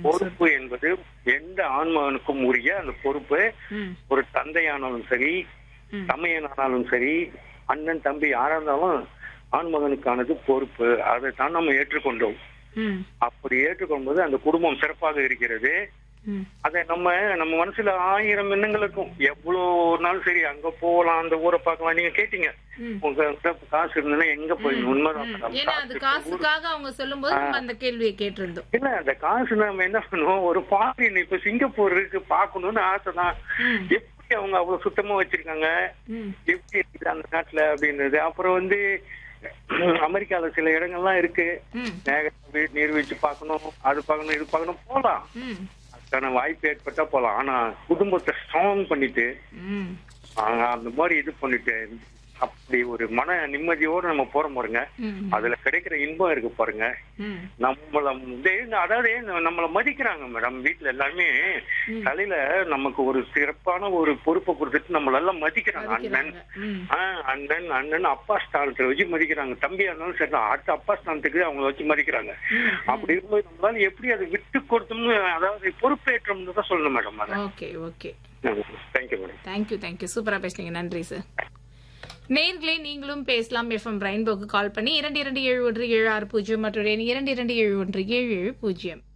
பொறுப்பு என்பது எந்த ஆண்மகனுக்கும் உரிய அந்த பொறுப்பு ம் ஒரு தந்தையானாலும் சரி ம். தமையனானாலும் சரி அண்ணன் தம்பி யாரா இருந்தாலும் ஆண்மகனுக்கானது பொறுப்பு அதை தான் நம்ம ஏற்றுக்கொண்டோம் ம் அப்படி ஏற்றுக்கொள்ளும்போது அந்த குடும்பம் சிறப்பாக இருக்கிறது ம் அதை நம்ம நம்ம மனசுல ஆயிரம் எண்ணங்கள் இருக்கும் எவ்வளவு நாள் சரி அங்க போகலாம் அந்த ஊரை பார்க்கலாம் நீங்க கேட்டீங்க ம். உங்க கிட்ட காசு இருந்ததுன்னா எங்க போய் உண்மைதான் ம். madam. ஏன்னா அது காசு ஊரு- காசுக்காக அவங்க சொல்லும்போது நம்ம அந்த கேள்வியை கேட்டிருந்தோம் இல்ல அந்த காசு நம்ம என்ன பண்ணுவோம் ஒரு ஃபாரின் இப்ப சிங்கப்பூர் இருக்கு பாக்கணும்னு ஆசைதான் ம். எப்படி அவங்க அவ்வளவு சுத்தமா வச்சிருக்காங்க ம் எப்படி இருக்குது அந்த நாட்டுல அப்படின்றது அப்புறம் வந்து அமெரிக்கால சில இடங்கள்லாம் இருக்கு ம் மேக நீர்வீழ்ச்சி பார்க்கணும் அது பார்க்கணும் இது பார்க்கணும் போலாம் ம் அதுக்கான வாய்ப்பு ஏற்பட்டா போலாம் ஆனா குடும்பத்தை ஸ்ட்ராங் பண்ணிட்டு ம் ஆஹ் அந்த மாதிரி இது பண்ணிட்டு அப்படி ஒரு மன நிம்மதியோட நம்ம போறோம் பாருங்க ம் அதுல கிடைக்கிற இன்பம் இருக்கு பாருங்க ம் நம்மள வந்து அதாவது நம்மள மதிக்கிறாங்க மேடம் வீட்டுல எல்லாருமே தலையில நமக்கு ஒரு சிறப்பான ஒரு பொறுப்பை கொடுத்துட்டு நம்மள எல்லாம் மதிக்கிறாங்க அண்ணன் மதிக்கிறாங்க. ம் ஆஹ் அண்ணன் அண்ணன் அப்பா ஸ்தானத்துல வச்சு மதிக்கிறாங்க தம்பியா இருந்தாலும் சரி அடுத்த அப்பா ஸ்தானத்துக்கு அவங்கள வச்சு மதிக்கிறாங்க அப்படி இருக்கும்போது நம்மளால எப்படி அதை விட்டு கொடுத்தோம்னு அதாவது பொறுப்பேற்றோம்னு தான் சொல்லணும் மேடம் அதை okay okay thank you madam thank you thank you சூப்பரா பேசுனீங்க நன்றி சார் நேர்களே நீங்களும் பேசலாம் எஃப்எம் ரெயின்போக்கு கால் பண்ணி இரண்டு இரண்டு ஏழு ஒன்று ஏழு ஆறு பூஜ்ஜியம் மற்றும் இரண்டு இரண்டு ஏழு ஒன்று ஏழு ஏழு பூஜ்ஜியம்